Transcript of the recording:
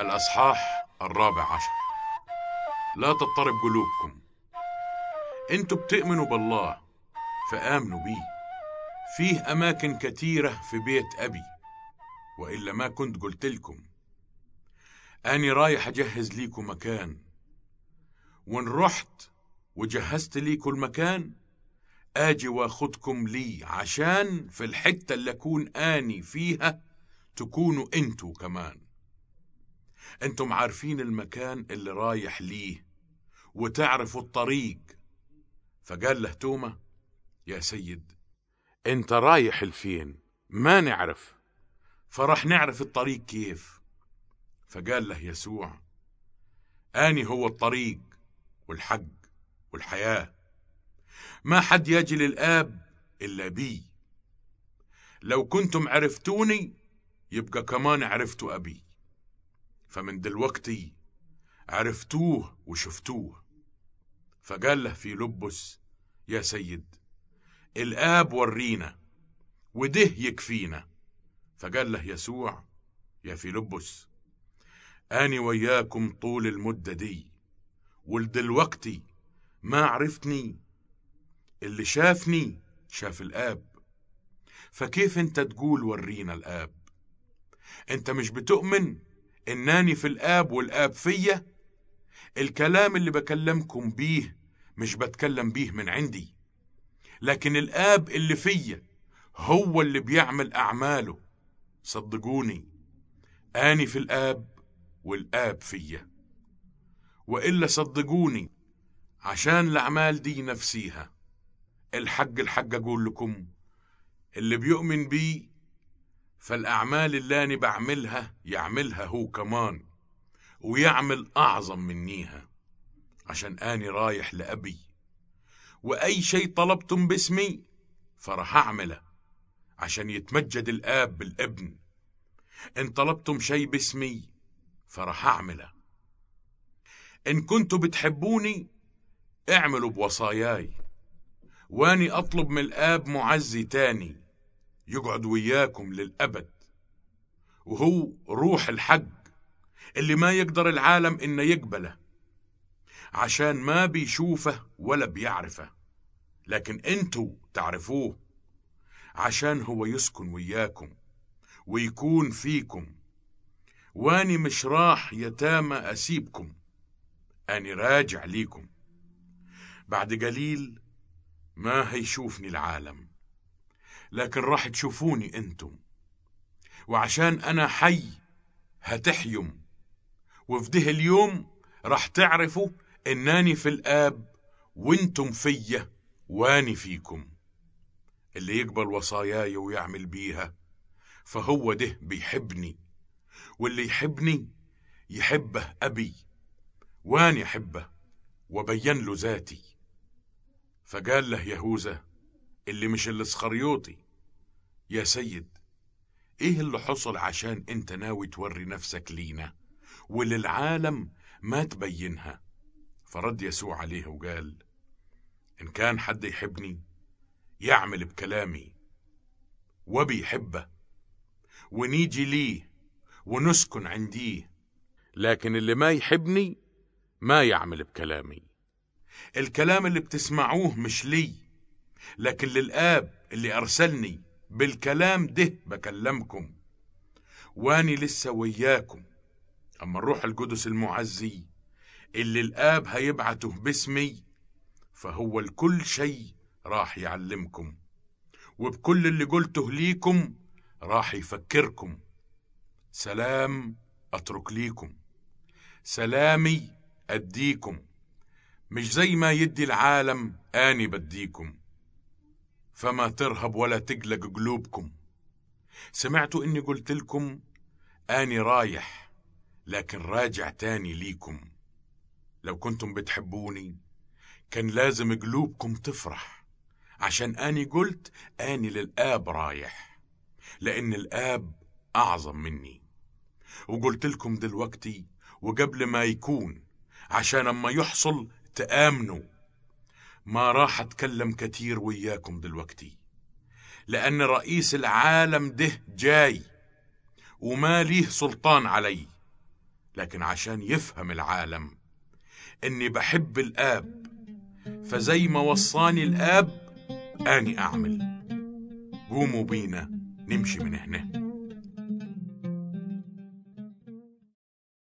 الأصحاح الرابع عشر لا تضطرب قلوبكم انتوا بتؤمنوا بالله فآمنوا بيه فيه أماكن كتيرة في بيت أبي وإلا ما كنت قلت لكم أني رايح أجهز ليكم مكان وإن رحت وجهزت ليكم المكان آجي واخدكم لي عشان في الحتة اللي أكون آني فيها تكونوا انتوا كمان انتم عارفين المكان اللي رايح ليه وتعرفوا الطريق فقال له توما يا سيد انت رايح لفين ما نعرف فرح نعرف الطريق كيف فقال له يسوع اني هو الطريق والحق والحياه ما حد يجي للاب الا بي لو كنتم عرفتوني يبقى كمان عرفتوا ابي فمن دلوقتي عرفتوه وشفتوه فقال له في لبس يا سيد الآب ورينا وده يكفينا فقال له يسوع يا فيلبس أني وياكم طول المدة دي ولدلوقتي ما عرفتني اللي شافني شاف الآب فكيف انت تقول ورينا الآب انت مش بتؤمن اناني في الآب والآب فيا الكلام اللي بكلمكم بيه مش بتكلم بيه من عندي لكن الآب اللي فيا هو اللي بيعمل أعماله صدقوني أني في الآب والآب فيا وإلا صدقوني عشان الأعمال دي نفسيها الحق الحق أقول لكم اللي بيؤمن بي فالأعمال اللي أنا بعملها يعملها هو كمان ويعمل أعظم منيها عشان أني رايح لأبي وأي شيء طلبتم باسمي فرح أعمله عشان يتمجد الآب بالابن إن طلبتم شيء باسمي فرح أعمله إن كنتوا بتحبوني اعملوا بوصاياي واني أطلب من الآب معزي تاني يقعد وياكم للأبد وهو روح الحق اللي ما يقدر العالم إنه يقبله عشان ما بيشوفه ولا بيعرفه لكن انتوا تعرفوه عشان هو يسكن وياكم ويكون فيكم واني مش راح يتامى اسيبكم اني راجع ليكم بعد قليل ما هيشوفني العالم لكن راح تشوفوني انتم وعشان انا حي هتحيم وفي ده اليوم راح تعرفوا اناني في الاب وانتم فيا واني فيكم اللي يقبل وصاياي ويعمل بيها فهو ده بيحبني واللي يحبني يحبه ابي واني احبه وبين له ذاتي فقال له يهوذا اللي مش الاسخريوطي يا سيد ايه اللي حصل عشان انت ناوي توري نفسك لينا وللعالم ما تبينها فرد يسوع عليه وقال إن كان حد يحبني يعمل بكلامي وبيحبه ونيجي ليه ونسكن عنديه لكن اللي ما يحبني ما يعمل بكلامي الكلام اللي بتسمعوه مش لي لكن للآب اللي أرسلني بالكلام ده بكلمكم واني لسه وياكم أما الروح القدس المعزي اللي الآب هيبعته باسمي فهو الكل شيء راح يعلمكم وبكل اللي قلته ليكم راح يفكركم سلام أترك ليكم سلامي أديكم مش زي ما يدي العالم آني بديكم فما ترهب ولا تقلق قلوبكم سمعتوا إني قلت لكم آني رايح لكن راجع تاني ليكم لو كنتم بتحبوني كان لازم قلوبكم تفرح عشان أني قلت أني للآب رايح لأن الآب أعظم مني وقلت لكم دلوقتي وقبل ما يكون عشان أما يحصل تآمنوا ما راح أتكلم كتير وياكم دلوقتي لأن رئيس العالم ده جاي وما ليه سلطان علي لكن عشان يفهم العالم إني بحب الآب فزي ما وصاني الآب أني أعمل قوموا بينا نمشي من هنا